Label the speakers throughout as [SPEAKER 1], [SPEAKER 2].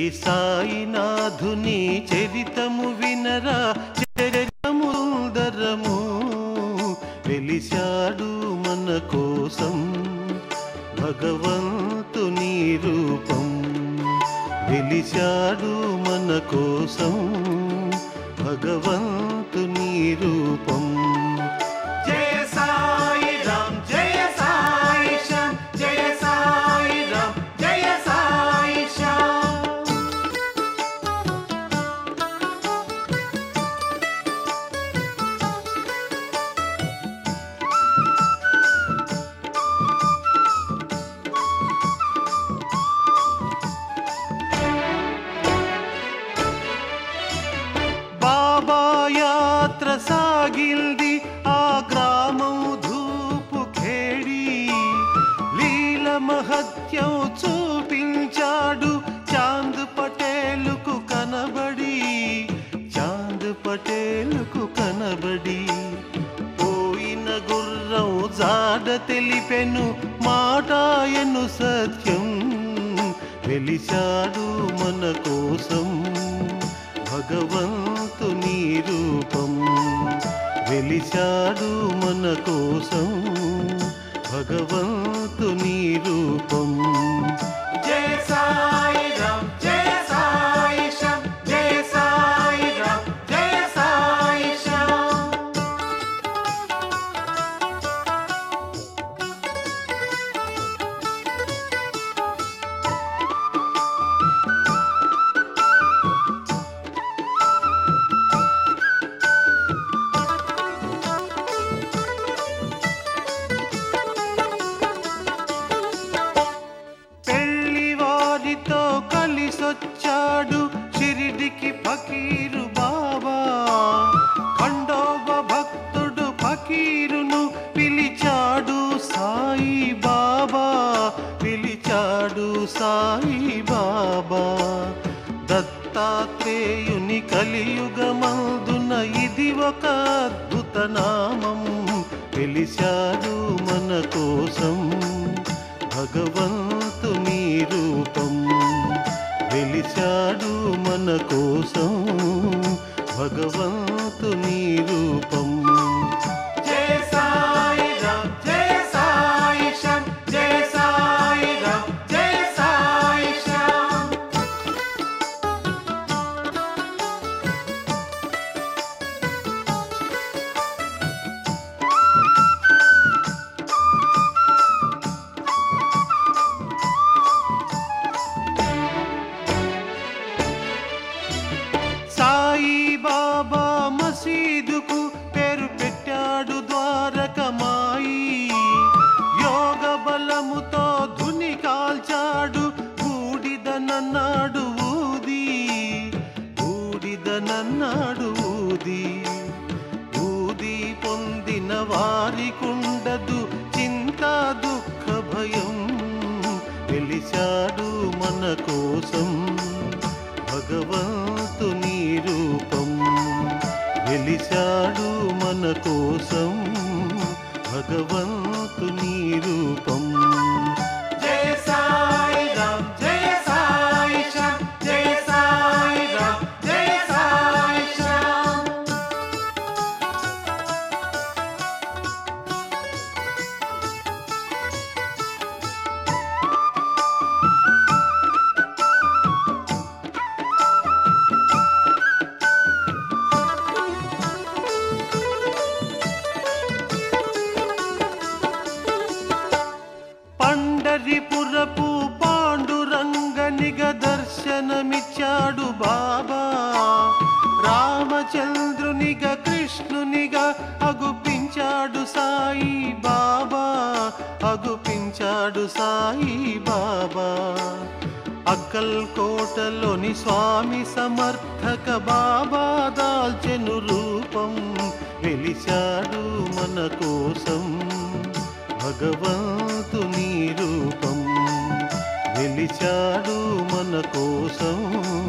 [SPEAKER 1] వెలి సాయినాథుని చరితము వినరా చరము సుందరము వెలిశాడు మన కోసం భగవంతుని రూపం వెలిశాడు మన కోసం భగవంతుని రూపం జయ సాయి రామ్ జయ సాయి శ్యామ్ జయ సాయి రామ్ జయ సాయి శ్యామ్ బాబా యాత్ర సాగింది ఆ గ్రామం ధూపు ఖేడి లీల మహత్యం చూపించాడు చాంద్ పటేలుకు కనబడి చాంద్ పటేలుకు కనబడి పోయిన గుర్రం జాడ తెలిపెను మాటాయను సత్యం వెలిశాడు మన కోసం భగవంతుని రూపం వెలిశాడు మన కోసం భగవంతుని రూపం జయ సాయి రామ్ జయ సాయి శ్యామ్ జయ సాయి రామ్ జయ సాయి శ్యామ్ పెళ్లి వారితో కలిసొచ్చాడు షిరిడికి ఫకీరు బాబా ఖండోబ భక్తుడు ఫకీరును పిలిచాడు సాయి బాబా పిలిచాడు సాయి బాబా దత్తాత్రేయుని కలియుగమందున ఇది ఒక అద్భుత నామం పిలిచాడు మన కోసం భగవంతుని రూపం వెలిచాడు మన కోసం భగవంతుని రూపం జయ సాయి రామ్ జయ సాయి శ్యామ్ జయ సాయి రామ్ జయ సాయి శ్యామ్ సాయి బాబా మసీదుకు పేరు పెట్టాడు ద్వారకమాయి యోగ బలముతో ధుని కాల్చాడు బూడిదనన్నాడు ఊది బూడిదనన్నాడు ఊది ఊది పొందిన వారికుండదు చింత దుఃఖ భయం వెలిశాడు మన కోసం భగవంతుని రూపం వెలిశాడు మన కోసం భగవంతుని రూపం జయ సాయి రామ్ జయ సాయి శ్యామ్ జయ సాయి రామ్ జయ సాయి శ్యామ్ పండరిపురపు పాండురంగనిగ దర్శనమిచ్చాడు బాబా రామచంద్రునిగ కృష్ణునిగా అగుపించాడు సాయి బాబా అగుపించాడు సాయి బాబా అక్కల్ కోటలోని స్వామి సమర్థక బాబా దాల్చెను రూపం వెలిశాడు మన కోసం భగవంతుని రూపం వెలిచాడు మన కోసం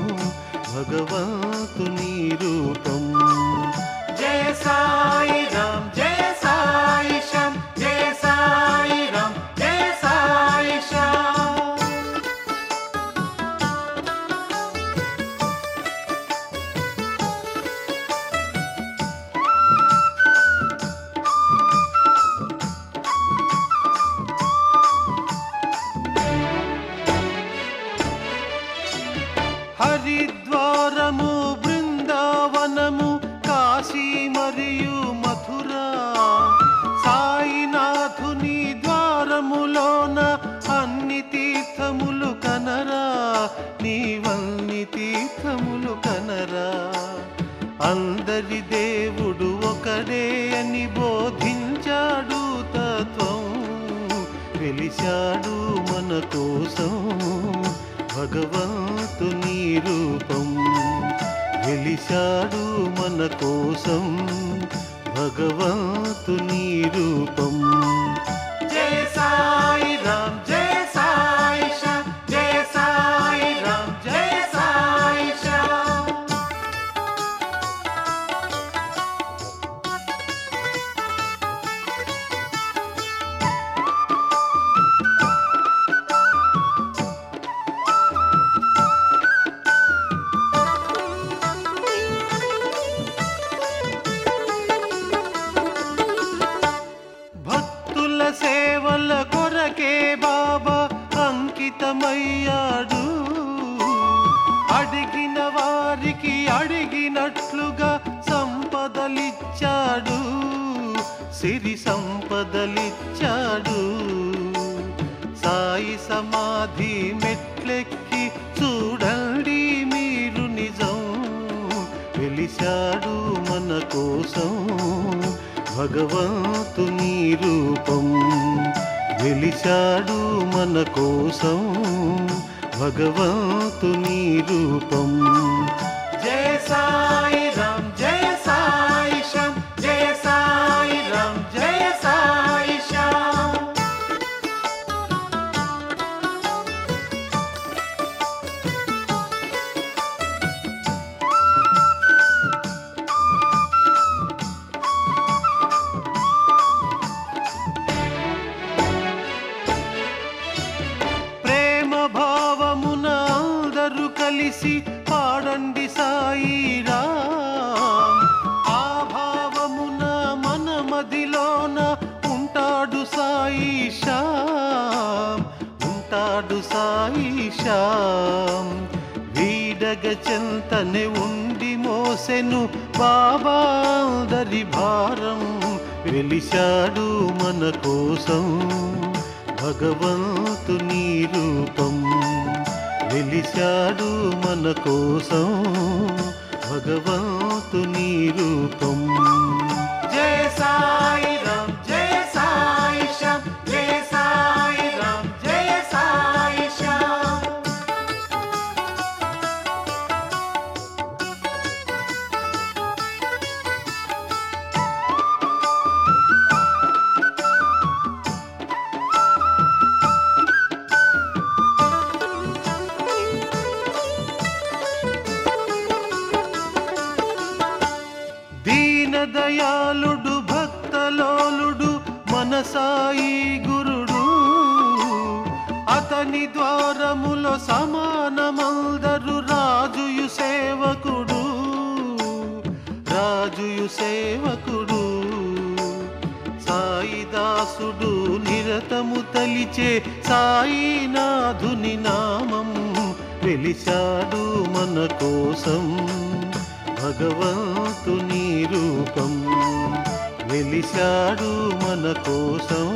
[SPEAKER 1] భగవంతుని రూపం జయ సాయి రామ్ జయ సాయి శ్యామ్ జయ సాయి రామ్ జయ సాయి శ్యామ్ తీర్థములు కనరా అందరి దేవుడు ఒకడే అని బోధించాడు తత్వం వెలిశాడు మన కోసం భగవంతుని రూపం వెలిశాడు మన కోసం భగవంతుని రూపం జయ సాయి రామ్ జయ సాయి శ్యామ్ జయ సాయి రామ్ జయ సాయి శ్యామ్ భక్తుల సేవల కొరకే బాబా అంకితమయ్యాడు అడిగిన వారికి అడిగినట్లుగా సంపదలిచ్చాడు సిరి సంపదలిచ్చాడు సాయి సమాధి మెట్లెక్కి చూడండి మీరు నిజం వెలిశాడు మన కోసం భగవంతుని రూపం వెలిశాడు మన కోసం భగవంతుని రూపం జయ సాయి రామ్ జయ సాయి శ్యామ్ జయ సాయి రామ్ జయ సాయి శ్యామ్ ప్రేమ భావమున అందరూ కలిసి పాడండి సాయిరా ఆ భావమున మన మదిలోన ఉంటాడు సాయి శ్యామ్ ఉంటాడు సాయి శ్యామ్ వీడగ చెంతనే ఉండి మోసెను బాబా అందరి భారం వెలిశాడు మన కోసం భగవంతుని రూపం వెలిశాడు మన కోసం భగవంతుని రూపం జయ సాయి రామ్ జయ సాయి శ్యామ్ జయ సాయి రామ్ జయ సాయి శ్యామ్ దీనదయాళుడు భక్తలోలుడు మన సాయి గురుడు అతని ద్వారములో సమానమందరు రాజుయు సేవకుడు రాజుయు సేవకుడు సాయిదాసుడు నిరతము తలిచే సాయినాథుని నామం వెలిశాడు మన కోసం భగవంతుని రూపం వెలిశాడు మన కోసం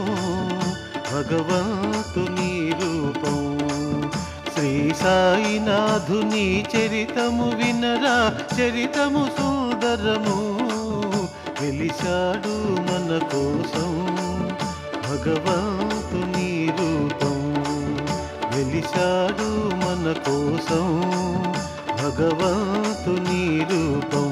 [SPEAKER 1] భగవంతుని రూపం శ్రీ సాయినాథుని చరితము వినరా చరితము సుందరము వెలిశాడు మన కోసం భగవంతుని రూపం వెలిశాడు మన కోసం భగవంతుని రూపం